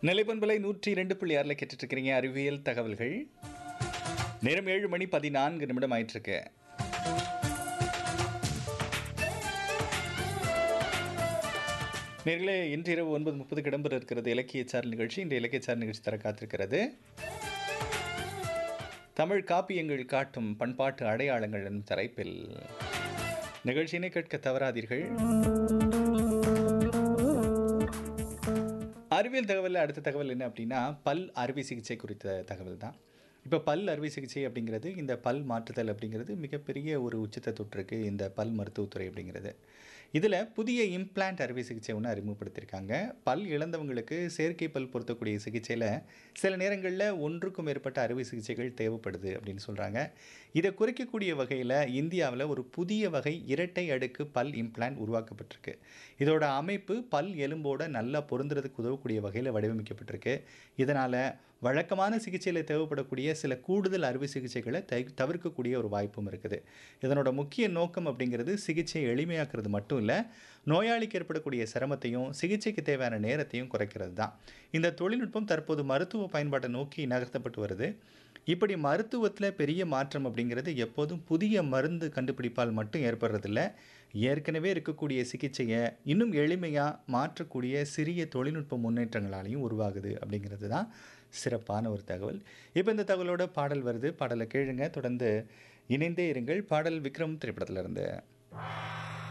நிலைப்பண்பலை நூற்றி இரண்டு புள்ளி ஆறில் கேட்டுட்டு இருக்கிறீங்க அறிவியல் தகவல்கள் நேரம் ஏழு மணி பதினான்கு நிமிடம் ஆயிட்டிருக்கு நேர்களே இன்று இரவு ஒன்பது முப்பதுக்கு இடம்பெற இருக்கிறது இலக்கியச்சார் நிகழ்ச்சி இந்த இலக்கியச்சார் நிகழ்ச்சி தர காத்திருக்கிறது தமிழ் காப்பியங்கள் காட்டும் பண்பாட்டு அடையாளங்கள் எனும் தலைப்பில் நிகழ்ச்சியினை கேட்க தவறாதீர்கள் அறிவியல் தகவலில் அடுத்த தகவல் என்ன அப்படின்னா பல் அறுவை சிகிச்சை குறித்த தகவல் தான் இப்போ பல் அறுவை சிகிச்சை அப்படிங்கிறது இந்த பல் மாற்றுதல் அப்படிங்கிறது மிகப்பெரிய ஒரு உச்சத்தை தொற்றுருக்கு இந்த பல் மருத்துவத்துறை அப்படிங்கிறது இதில் புதிய இம்ப்ளான்ட் அறுவை சிகிச்சை ஒன்று அறிமுகப்படுத்தியிருக்காங்க பல் இழந்தவங்களுக்கு செயற்கை பல் பொருத்தக்கூடிய சிகிச்சையில் சில நேரங்களில் ஒன்றுக்கும் மேற்பட்ட அறுவை சிகிச்சைகள் தேவைப்படுது அப்படின்னு சொல்கிறாங்க இதை குறைக்கக்கூடிய வகையில் இந்தியாவில் ஒரு புதிய வகை இரட்டை அடுக்கு பல் இம்ப்ளான்ட் உருவாக்கப்பட்டிருக்கு இதோட அமைப்பு பல் எலும்போட நல்லா பொருந்துறதுக்கு உதவக்கூடிய வகையில் வடிவமைக்கப்பட்டிருக்கு இதனால் வழக்கமான சிகிச்சையில் தேவைப்படக்கூடிய சில கூடுதல் அறுவை சிகிச்சைகளை தை தவிர்க்கக்கூடிய ஒரு வாய்ப்பும் இருக்குது இதனோட முக்கிய நோக்கம் அப்படிங்கிறது சிகிச்சையை எளிமையாக்குறது மட்டும் இல்லை நோயாளிக்கு ஏற்படக்கூடிய சிரமத்தையும் சிகிச்சைக்கு தேவையான நேரத்தையும் குறைக்கிறது தான் இந்த தொழில்நுட்பம் தற்போது மருத்துவ பயன்பாட்டை நோக்கி நகர்த்தப்பட்டு வருது இப்படி மருத்துவத்தில் பெரிய மாற்றம் அப்படிங்கிறது எப்போதும் புதிய மருந்து கண்டுபிடிப்பால் மட்டும் ஏற்படுறதில்ல ஏற்கனவே இருக்கக்கூடிய சிகிச்சையை இன்னும் எளிமையாக மாற்றக்கூடிய சிறிய தொழில்நுட்ப முன்னேற்றங்களாலையும் உருவாகுது அப்படிங்கிறது தான் சிறப்பான ஒரு தகவல் இப்போ இந்த தகவலோட பாடல் வருது பாடலை கேளுங்க தொடர்ந்து இணைந்தே இருங்கள் பாடல் விக்ரம் திரைப்படத்திலிருந்து